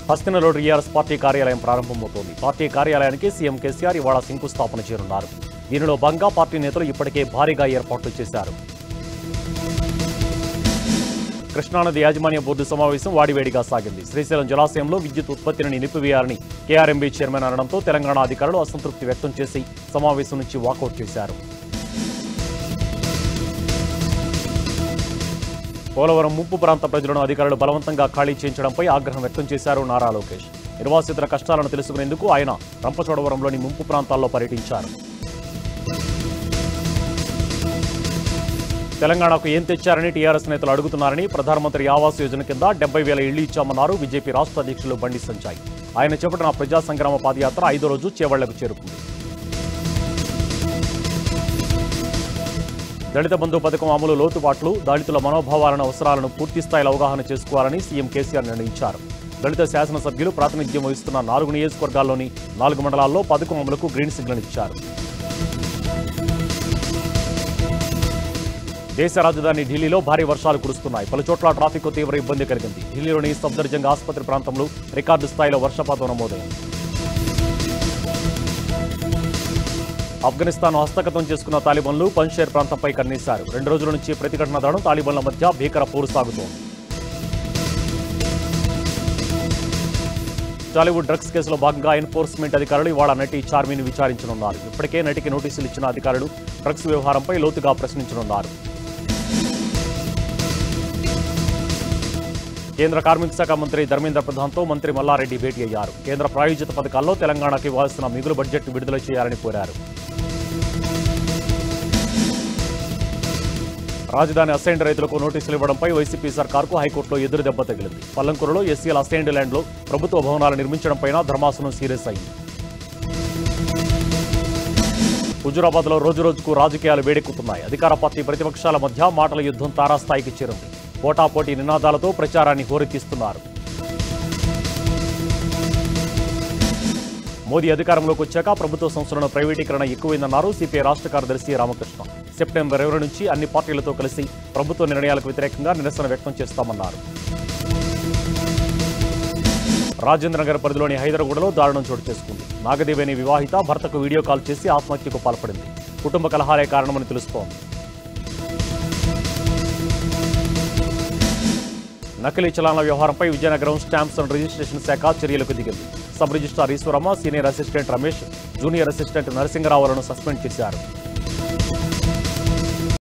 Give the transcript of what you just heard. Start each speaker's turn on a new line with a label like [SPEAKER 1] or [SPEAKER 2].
[SPEAKER 1] హస్తినలో TRS party కార్యాలయం ప్రారంభమవుతోంది party కార్యాలయానికి సీఎం కేసీఆర్ ఇవాళ శంకుస్థాపన చేయనున్నారు దీనిలో బంగా పార్టీ నేతలు ఇప్పటికే భారీగా ఏర్పాట్లు చేశారు కృష్ణానది యాజమాన్య బోర్డు సమావేశం వాడివేడిగా సాగింది శ్రీశైలం జలాశయంలో విద్యుత్ ఉత్పత్తిని నిలిపివేయాలని కేఆర్ఎంబీ చైర్మన్ అనడంతో తెలంగాణ అధికారులు అసంతృప్తి వ్యక్తం చేసి సమావేశం నుంచి వాకౌట్ చేశారు పోలవరం ముప్పు ప్రాంత ప్రజలను అధికారులు బలవంతంగా ఖాళీ చేయించడంపై ఆగ్రహం వ్యక్తం చేశారు నారా లోకేష్ నిర్వాసితుల కష్టాలను తెలుసుకునేందుకు ఆయన రంపచోడవరంలోని ముంపు ప్రాంతాల్లో పర్యటించారు తెలంగాణకు ఏం తెచ్చారని టీఆర్ఎస్ నేతలు అడుగుతున్నారని ప్రధానమంత్రి ఆవాస్ యోజన కింద డెబ్బై వేల ఇళ్లు ఇచ్చామన్నారు బీజేపీ రాష్ట్ర అధ్యక్షులు బండి సంజయ్ ఆయన చేపట్టిన ప్రజా సంగ్రామ పాదయాత్ర ఐదో రోజు చేవళ్లకు చేరుకుంది దళిత బంధు పథకం అమలు లోతుపాట్లు దళితుల మనోభావాలను అవసరాలను పూర్తి స్థాయిలో అవగాహన చేసుకోవాలని సీఎం కేసీఆర్ నిర్ణయించారు దళిత శాసనసభ్యులు ప్రాతినిధ్యం వహిస్తున్న నాలుగు నియోజకవర్గాల్లోని నాలుగు మండలాల్లో పథకం అమలుకు గ్రీన్ సిగ్నల్ ఇచ్చారు దేశ రాజధాని ఢిల్లీలో భారీ వర్షాలు కురుస్తున్నాయి పలు చోట్ల ట్రాఫిక్ తీవ్ర ఇబ్బంది కలిగింది ఢిల్లీలోని సఫ్దర్జంగ్ ఆసుపత్రి ప్రాంతంలో రికార్డు స్థాయిలో వర్షపాతం నమోదైంది ఆఫ్ఘనిస్తాన్ హస్తగతం చేసుకున్న తాలిబాన్లు పంషేర్ ప్రాంతంపై కన్నేశారు రెండు రోజుల నుంచి ప్రతిఘటన దాడులు తాలిబాన్ల మధ్య భీకర పోరు సాగుతోంది టాలీవుడ్ డ్రగ్స్ కేసులో భాగంగా ఎన్ఫోర్స్మెంట్ అధికారులు ఇవాళ నటి చార్మిని విచారించనున్నారు ఇప్పటికే నటికి నోటీసులు ఇచ్చిన అధికారులు డ్రగ్స్ వ్యవహారంపై లోతుగా ప్రశ్నించనున్నారు కేంద్ర కార్మిక శాఖ మంత్రి ధర్మేంద్ర ప్రధాన్తో మంత్రి మల్లారెడ్డి భేటీ అయ్యారు కేంద్ర ప్రాయోజిత పథకాల్లో తెలంగాణకు ఇవ్వాల్సిన మిగులు బడ్జెట్ విడుదల చేయాలని కోరారు రాజధాని అసైన్డ్ రైతులకు నోటీసులు ఇవ్వడంపై వైసీపీ సర్కార్కు హైకోర్టులో ఎదురు దెబ్బ తగిలింది పల్లంకూరులో ఎస్సీల అసైన్డ్ ల్యాండ్లో ప్రభుత్వ భవనాలు నిర్మించడంపైన ధర్మాసనం సీరియస్ అయింది హుజురాబాద్లో రోజురోజుకు రాజకీయాలు వేడెక్కుతున్నాయి అధికార పార్టీ ప్రతిపక్షాల మధ్య మాటల యుద్ధం తారాస్థాయికి చేరింది పోటాపోటీ నినాదాలతో ప్రచారాన్ని హోరెత్తిస్తున్నారు మోదీ అధికారంలోకి వచ్చాక ప్రభుత్వ సంస్థలను ప్రైవేటీకరణ ఎక్కువైందన్నారు సిపిఐ రాష్ట్ర కార్యదర్శి రామకృష్ణ సెప్టెంబర్ ఇరవై నుంచి అన్ని పార్టీలతో కలిసి ప్రభుత్వ నిర్ణయాలకు వ్యతిరేకంగా నిరసన వ్యక్తం చేస్తామన్నారు రాజేంద్రనగర్ పరిధిలోని హైదరాబాద్లో దారుణం చోటు చేసుకుంది నాగదేవేని వివాహిత భర్తకు వీడియో కాల్ చేసి ఆత్మహత్యకు పాల్పడింది కుటుంబ కలహాలే కారణమని తెలుస్తోంది నకిలీ చలాన్ల వ్యవహారంపై విజయనగరం స్టాంప్స్ అండ్ రిజిస్ట్రేషన్ శాఖ చర్యలకు దిగింది sub registrar Eshwaramma senior assistant Ramesh junior assistant నరసింగరావులను సస్పెండ్ చేశారు